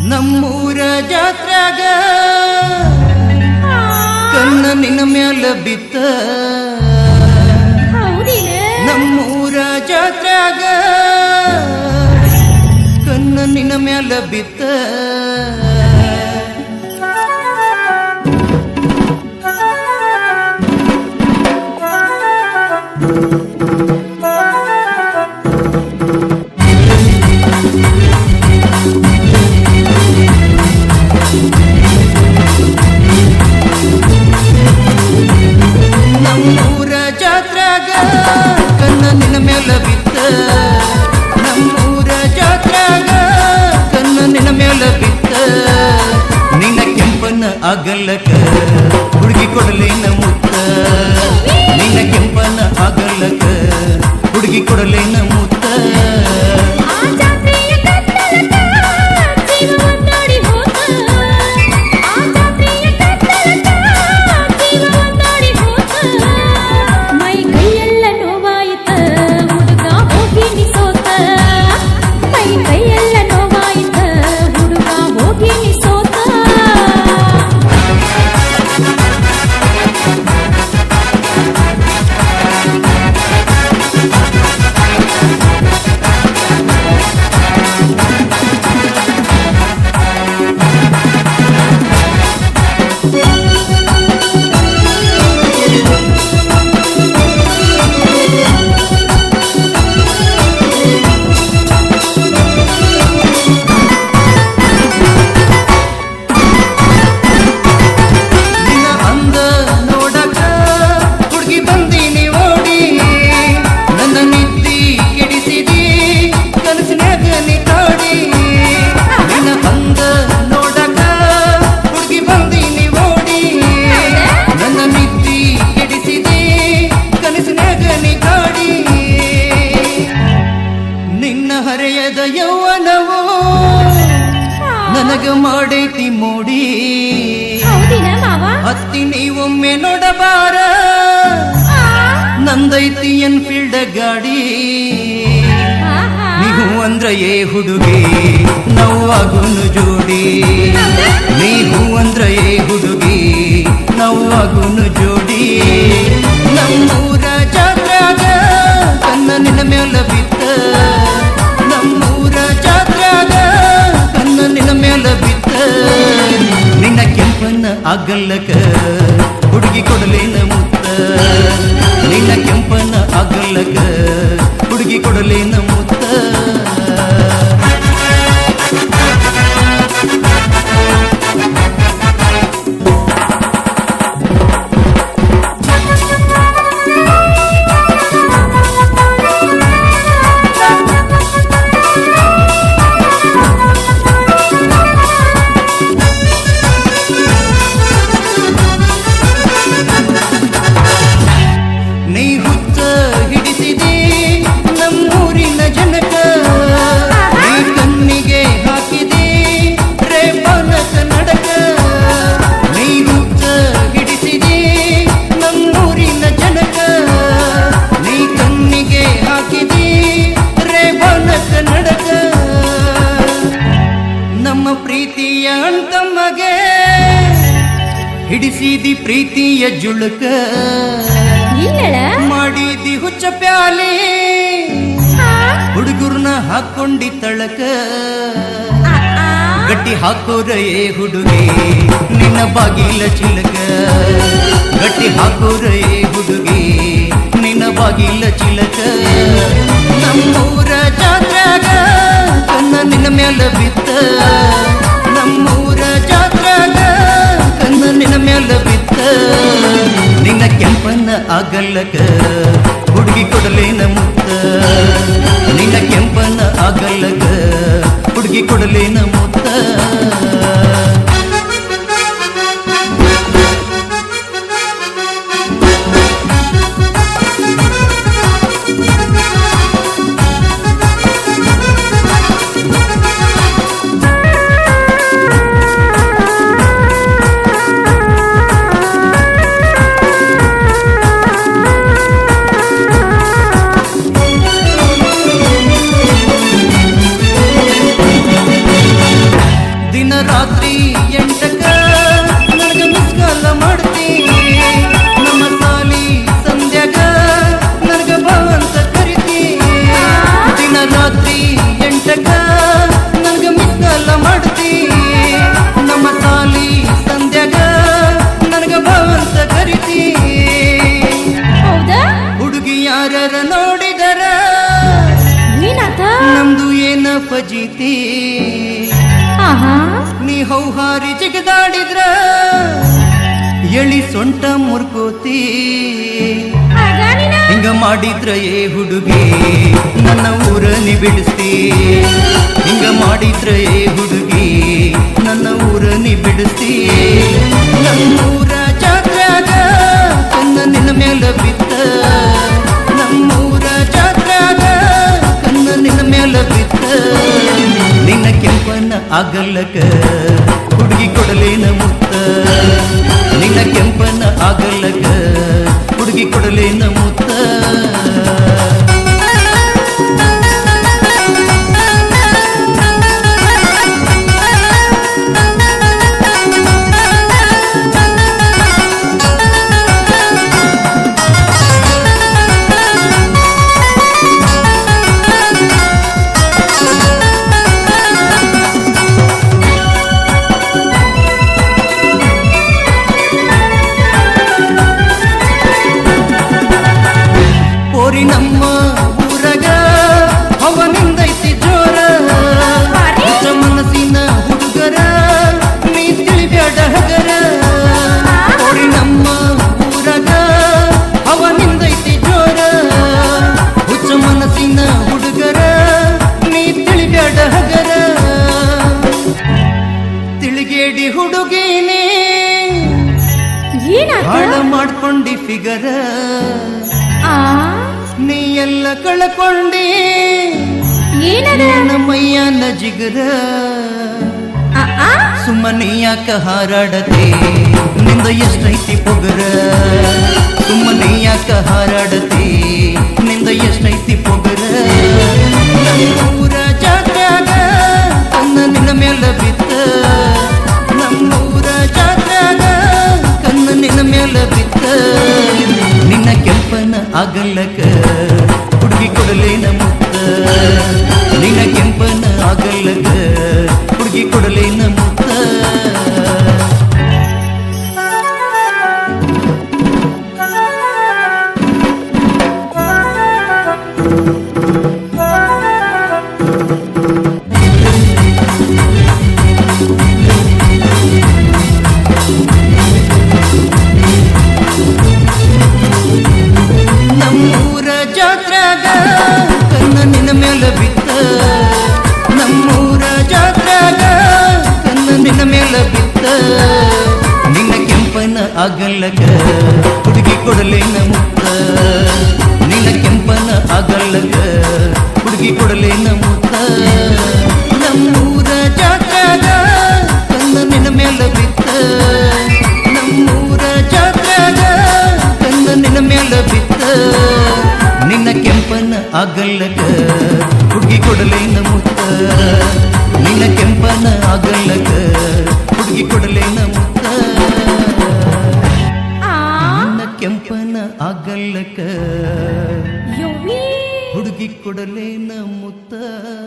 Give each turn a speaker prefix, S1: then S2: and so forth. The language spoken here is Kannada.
S1: ನಮ್ಮೂರ ಜಾತ್ರಾಗ ಕಣ್ಣ ನಿನ್ನ ಮ್ಯಾಲ ಬಿತ್ತ
S2: ಹೌದಿನ
S1: ನಮ್ಮೂರ ಜಾತ್ರಾಗ ಕಣ್ಣ ನಿನ್ನ ಮ್ಯಾಲ ಬಿತ್ತ ನಮ್ಮೂರ ಜಾತ್ರಾಗ ಕಣ್ಣ ನಿನ್ನ ಮ್ಯಾಲ ಬಿತ್ತ ನಮ್ಮೂರ ಜಾತ್ರಾಗ ಕಣ್ಣ ನಿನ್ನ ಮ್ಯಾಲ ಬಿತ್ತ ನಿನ್ನ ಕೆಂಪನ ಅಗಲಕ ಹುಡುಗಿ ಕೊಡಲೇನ ಮುತ್ತ ನಿನ್ನ ಕೆಂಪನ ಅಗಲಕ ಹುಡುಗಿ ಕೊಡಲೇನ ಮುತ್ತ
S2: ಆ ಜಾತ್ರೆಯ ಕತ್ತಲಕ ಜೀವ ಒಂದಾಡಿ ಹೋತ ಆ ಜಾತ್ರೆಯ ಕತ್ತಲಕ ಜೀವ ಒಂದಾಡಿ ಹೋತ ಮೈ ಕೈಯೆಲ್ಲ ನೋವಾಯಿತ ಹುಡುಗ ಹೋಗಿ ನಿಸೋತ ಮೈ ಕೈಯೆಲ್ಲ ನೋವಾಯಿತ ಹುಡುಗ ಹೋಗಿ ನಿಸೋತ
S1: ನಿನ್ನ ಅಂದ ನೋಡಕ ಹುಡುಗಿ ಬಂದೀನಿ ಓಡಿ ನನ್ನ ನಿದ್ದಿ ಕೆಡಿಸಿದಿ ಕನಸಿನ್ಯಾಗ ನೀ ಕಾಡಿ ನಿನ್ನ ಅಂದ ನೋಡಕ ಹುಡುಗಿ ಬಂದೀನಿ ಓಡಿ ನನ್ನ ನಿದ್ದಿ ಕೆಡಿಸಿದಿ ಕನಸಿನ್ಯಾಗ ನೀ ಕಾಡಿ ನಿನ್ನ ಹರೆಯದ ಯೌವನವು ನನಗ ಮಾಡೈತಿ ಮೋಡಿ
S2: ಹೌದಿನ ಮಾವ
S1: ಹತ್ತಿ ನೀವೊಮ್ಮೆ ನೋಡಬಾರ ನಂದೈತಿ ಎನ್ಫೀಲ್ಡ್ ಗಾಡಿ
S2: ಆಹಾ.
S1: ನೀವು ಅಂದ್ರ ಏ ಹುಡುಗಿ ನವ್ವಾಗುನು ಜೋಡಿ ನೀವು ಅಂದ್ರ ಏ ಹುಡುಗಿ ನವ್ವಾಗುನು ಜೋಡಿ ನಮ್ಮೂರ ಜಾತ್ರಾಗ ಕನ್ನ ನಿನ್ನ ಮ್ಯಾಲ ಬಿತ್ತ ನಮ್ಮೂರ ಜಾತ್ರಾಗ ಕನ್ನ ನಿನ್ನ ಮ್ಯಾಲ ಬಿತ್ತ ನಿನ್ನ ಕೆಂಪನ್ನ ಅಗಲ್ಲಕ ಹುಡುಗಿ ಕೊಡಲೇನ ಮುತ್ತ ನಿನ್ನ ಕೆಂಪನ್ನ ಅಗಲ್ಲಕ ಹುಡುಗಿ ಕೊಡಲೇನ ಮುತ್ತ ನೀ ಹುಚ್ಚ ಹಿಡಿಸಿದಿ ನಮ್ಮೂರಿನ ಜನಕ ನೀ ಕಣ್ಣಿಗೆ ಹಾಕಿದಿ ರೇಪನ ಕನ್ನಡಕ ನೀ ಹುಚ್ಚ ಹಿಡಿಸಿದಿ ನಮ್ಮೂರಿನ ಜನಕ ನೀ ಕಣ್ಣಿಗೆ ಹಾಕಿದಿ ರೇಪನ ಕನ್ನಡಕ ನಮ್ಮ ಪ್ರೀತಿಯ ಅಂತಮ್ಮಗೆ ಹಿಡಿಸಿದಿ ಪ್ರೀತಿಯ ಜುಳುಕ
S2: ಇಲ್ಲಳ
S1: ಮಾಡಿದಿ ಹುಚ್ಚ ಪ್ಯಾಲಿ ಹುಡುಗರ್ನ ಹಾಕೊಂಡಿ ತಳಕ ಗಟ್ಟಿ ಹಾಕೋರ ಏ ಹುಡುಗಿ ನಿನ್ನ ಬಾಗಿಲ ಚಿಲಕ ಗಟ್ಟಿ ಹಾಕೋರ ಏ ಹುಡುಗಿ ನಿನ್ನ ಬಾಗಿಲ ಚಿಲಕ ನಮ್ಮೂರ ಜಾತ್ರಾಗ ಕನ್ನ ನಿನ್ನ ಮ್ಯಾಲ ಬಿತ್ತ ನಮ್ಮೂರ ಜಾತ್ರಾಗ ಕನ್ನ ನಿನ್ನ ಮ್ಯಾಲ ಬಿತ್ತ ನಿನ್ನ ಕೆಂಪನ್ನ ಅಗಲ್ಲಕ ಹುಡುಗಿ ಕೊಡಲೇನ ಮುತ್ತ ನಿನ್ನ ಕೆಂಪನ್ನ ಅಗಲ್ಲಕ ಹುಡುಗಿ ಕೊಡಲೇನ ಮುತ್ತ ರಾತ್ರಿ ಎಂಟಕ್ಕ ನನಗ ಮಿಸ್ ಕಾಲ ಮಾಡ್ತಿ ನಮ್ಮ ಸಾಲಿ ಸಂಧ್ಯಾಗ ನನಗ ಬಾ ಅಂತ ಕರಿತಿ ದಿನ ರಾತ್ರಿ ಎಂಟಕ್ಕ ನನಗ ಮಿಸ್ ಕಾಲ ಮಾಡ್ತಿ ನಮ್ಮ ಸಾಲಿ ಸಂಧ್ಯಾಗ ನನಗ ಬಾ ಅಂತ ಕರಿತಿ
S2: ಹೌದಾ
S1: ಹುಡುಗಿ ಯಾರ ನೋಡಿದರ
S2: ಏನಾತ
S1: ನಮ್ದು ಏನ ಫಜೀತಿ
S2: ಆಹಾ
S1: ನೀ ಹೌಹಾರಿ ಜಿಗದಾಡಿದ್ರ ಎಳಿ ಸೊಂಟ ಮುರ್ಕೋತಿ
S2: ಆಗಾನಿನ
S1: ಹಿಂಗ ಮಾಡಿದ್ರ ಏ ಹುಡುಗಿ ನನ್ನ ಊರ ನೀ ಬಿಡಿಸ್ತಿ ಹಿಂಗ ಮಾಡಿದ್ರ ಏ ಹುಡುಗಿ ನನ್ನ ಊರ ನೀ ಬಿಡಿಸ್ತಿ ನಮ್ಮೂರ ಜಾತ್ರ್ಯಾಗ ಕನ್ನ ನಿನ್ನ ಮೇಲೆ ಬಿತ್ತ ನಮ್ಮೂರ ಜಾತ್ರ್ಯಾಗ ಕನ್ನ ನಿನ್ನ ಮೇಲೆ ಬಿತ್ತ ನಿನ್ನ ಕೆಂಪನ ಆಗಲ್ಲಕ ಹುಡುಗಿ ಕೊಡಲೇನ ಮುತ್ತ ನಿನ್ನ ಕೆಂಪನ ಆಗಲ್ಲಕ ಹುಡುಗಿ ಕೊಡಲೇನ ಮುತ್ತ ಓರಿ ನಮ್ಮ ಊರಗ ಅವನಿಂದೈತಿ ಜೋರ ನಿಜ ಮನಸ್ಸಿನ ಹುಡುಗರ ನೀ ತಿಳಿಬ್ಯಾಡ ಹಗರ ಓರಿ ನಮ್ಮ ಊರಗ ಅವನಿಂದೈತಿ ಜೋರ ಹುಚ್ಚ ಮನಸ್ಸಿನ ಹುಡುಗರ ನೀ ತಿಳಿಬ್ಯಾಡ ಹಗರ ತಿಳಿಗೇಡಿ ಹುಡುಗಿನೇ
S2: ಏನಾತ
S1: ಹಾಳ ಮಾಡ್ಕೊಂಡಿ ಫಿಗರ
S2: ಆ
S1: ನೀ ಎಲ್ಲ ಕಳ್ಕೊಂಡಿ
S2: ಏನದ
S1: ನನ್ನ ಮೈಯನ ಜಿಗರ
S2: ಆ ಆ
S1: ಸುಮ್ಮನೆ ಯಾಕ ಹಾರಾಡತೆ ನಿಂದ ಎಷ್ಟೈತಿ ಪೊಗರ ಸುಮ್ಮನೆ ಯಾಕ ಹಾರಾಡತೆ ನಿಂದ ಎಷ್ಟೈತಿ ಪೊಗರ ನಮ್ಮೂರ ಜಾತ್ರ್ಯಾಗ ಕನ್ನ ನಿನ್ನ ಮೇಲೆ ಬಿತ್ತ ನಮ್ಮೂರ ಜಾತ್ರ್ಯಾಗ ಕನ್ನ ನಿನ್ನ ಮೇಲೆ ಬಿತ್ತ ನಿನ್ನ ಕೆಂಪನ ಆಗಲ್ಲಕ ಹುಡುಗಿ ಕೊಡಲೇನ ಮುತ್ತ ನಿನ್ನ ಕೆಂಪನ ಆಗಲ್ಲಕ ಹುಡುಗಿ ಕೊಡಲೇನ ಮುತ್ತ ನಮ್ಮೂರ ಜಾತ್ರಾಗ ಕನ್ನ ನಿನ್ನ ಮೇಲೆ ಬಿತ್ತ ನಮ್ಮೂರ ಜಾತ್ರಾಗ ಕನ್ನ ನಿನ್ನ ಮೇಲೆ ಬಿತ್ತ ನಿನ್ನ ಕೆಂಪನ ಆಗಲ್ಲಕ ಹುಡುಗಿ ಕೊಡಲೇನ ಮುತ್ತ ನಿನ್ನ ಕೆಂಪನ ಆಗಲ್ಲಕ ಹುಡುಗಿ ಕೊಡಲೇನ ಮುತ್ತ ನಮ್ಮೂರ ಜಾತ್ರಾಗ ಕನ್ನ ನಿನ್ನ ಮೇಲೆ ಬಿತ್ತ ನಮ್ಮೂರ ಜಾತ್ರಾಗ ಕನ್ನ ನಿನ್ನ ಮೇಲೆ ಬಿತ್ತ ನಿನ್ನ ಕೆಂಪನ ಆಗಲ್ಲಕ ಹುಡುಗಿ ಕೊಡಲೇನ ಮುತ್ತ ನಿನ್ನ ಕೆಂಪನ ಆಗಲ್ಲಕ ಹುಡುಗಿ ಕೊಡಲೇನ ಮುತ್ತ
S2: ಆ
S1: ನಿನ್ನ ಕೆಂಪನ ಆಗಲ್ಲಕ
S2: ಯವ್ವಿ
S1: ಹುಡುಗಿ ಕೊಡಲೇನ ಮುತ್ತ